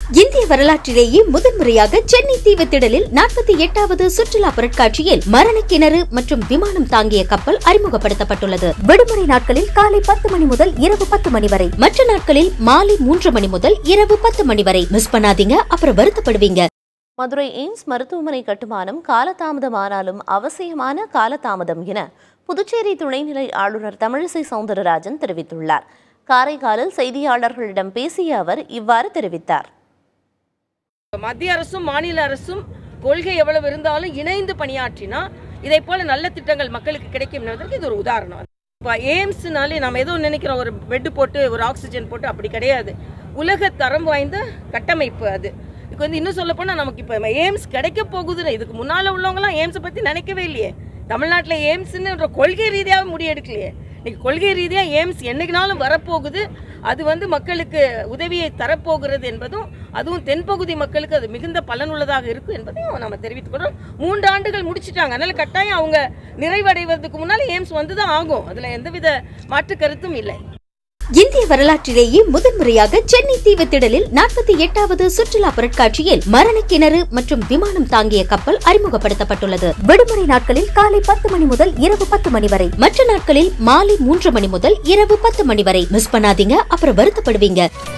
இந்திய வரலாற்றிலேயே முதன்முறையாக சென்னை தீவுத்திடலில் நாற்பத்தி எட்டாவது சுற்றுலா பொருட்காட்சியில் மரண கிணறு மற்றும் விமானம் தாங்கிய கப்பல் அறிமுகப்படுத்தப்பட்டுள்ளது விடுமுறை நாட்களில் காலை பத்து மணி முதல் இரவு பத்து மணி வரை மற்ற நாட்களில் மாலை மூன்று மணி முதல் இரவு பத்து மணி வரை மிஸ் பண்ணாதீங்க அப்புறம் வருத்தப்படுவீங்க மதுரை எய்ம்ஸ் மருத்துவமனை கட்டுமானம் காலதாமதமானாலும் அவசியமான காலதாமதம் என புதுச்சேரி துணைநிலை ஆளுநர் தமிழிசை சவுந்தரராஜன் தெரிவித்துள்ளார் காரைக்காலில் செய்தியாளர்களிடம் பேசிய அவர் இவ்வாறு தெரிவித்தார் மத்திய அரசும் மாநில அரசும் கொள்கை எவ்வளவு இருந்தாலும் இணைந்து பணியாற்றினா இதை போல நல்ல திட்டங்கள் மக்களுக்கு கிடைக்கும் என்பதற்கு இது ஒரு உதாரணம் இப்போ எய்ம்ஸ்னாலே நம்ம ஏதோ நினைக்கிறோம் ஒரு பெட் போட்டு ஒரு ஆக்சிஜன் போட்டு அப்படி கிடையாது உலக தரம் வாய்ந்த கட்டமைப்பு அது இதுக்கு வந்து இன்னும் சொல்ல போனால் நமக்கு இப்போ எய்ம்ஸ் கிடைக்க போகுதுன்னு இதுக்கு முன்னால் உள்ளவங்களாம் எய்ம்ஸை பற்றி நினைக்கவே இல்லையே தமிழ்நாட்டில் எய்ம்ஸ்ன்ற கொள்கை ரீதியாக முடியெடுக்கலையே இன்னைக்கு கொள்கை ரீதியாக எய்ம்ஸ் என்னைக்குனாலும் வரப்போகுது அது வந்து மக்களுக்கு உதவியை தரப்போகிறது என்பதும் அதுவும் தென்பகுதி மக்களுக்கு அது மிகுந்த பலனுள்ளதாக இருக்கும் என்பதையும் நம்ம தெரிவித்துக் கொள்றோம் மூன்று ஆண்டுகள் முடிச்சிட்டாங்க அதனால கட்டாயம் அவங்க நிறைவடைவதற்கு முன்னால் எய்ம்ஸ் வந்து தான் ஆகும் அதில் எந்தவித மாற்று கருத்தும் இல்லை இந்திய வரலாற்றிலேயே முதன்முறையாக சென்னை தீவுத்திடலில் நாற்பத்தி எட்டாவது சுற்றுலா பொருட்காட்சியில் மரண கிணறு மற்றும் விமானம் தாங்கிய கப்பல் அறிமுகப்படுத்தப்பட்டுள்ளது விடுமுறை நாட்களில் காலை பத்து மணி முதல் இரவு பத்து மணி வரை மற்ற நாட்களில் மாலை மூன்று மணி முதல் இரவு பத்து மணி வரை மிஸ் பண்ணாதீங்க அப்புறம் வருத்தப்படுவீங்க